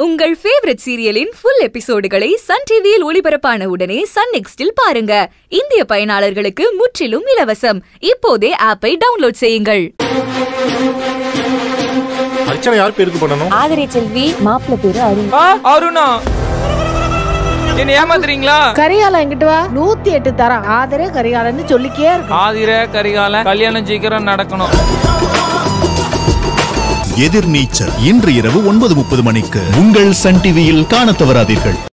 உங்கள் ஃபேவரட் சீரியலின் ஃபுல் எபிசோடுகளை சன் டிவியில் ஒளிபரப்பான உடனே சன் நெக்ஸ்டில் பாருங்க இந்திய பயனாளர்களுக்கு முற்றிலும் இலவசம் இப்போதே ஆப்பை டவுன்லோட் செய்யுங்கள் அர்ச்சனை யார் பேருக்கு பண்ணணும் ஆதிரை செல்வி மாப்பிள்ள பேரு அருண் ஆ அருணா என்ன ஏமாத்துறீங்களா கரிகாலம் எங்கிட்ட வா நூத்தி எட்டு தரம் ஆதரே கரிகாலன்னு சொல்லிக்கே இருக்கு ஆதிர கரிகால கல்யாணம் சீக்கிரம் நடக்கணும் எதிர்நீச்சல் இன்று இரவு ஒன்பது முப்பது மணிக்கு உங்கள் சன் டிவியில் காணத் தவறாதீர்கள்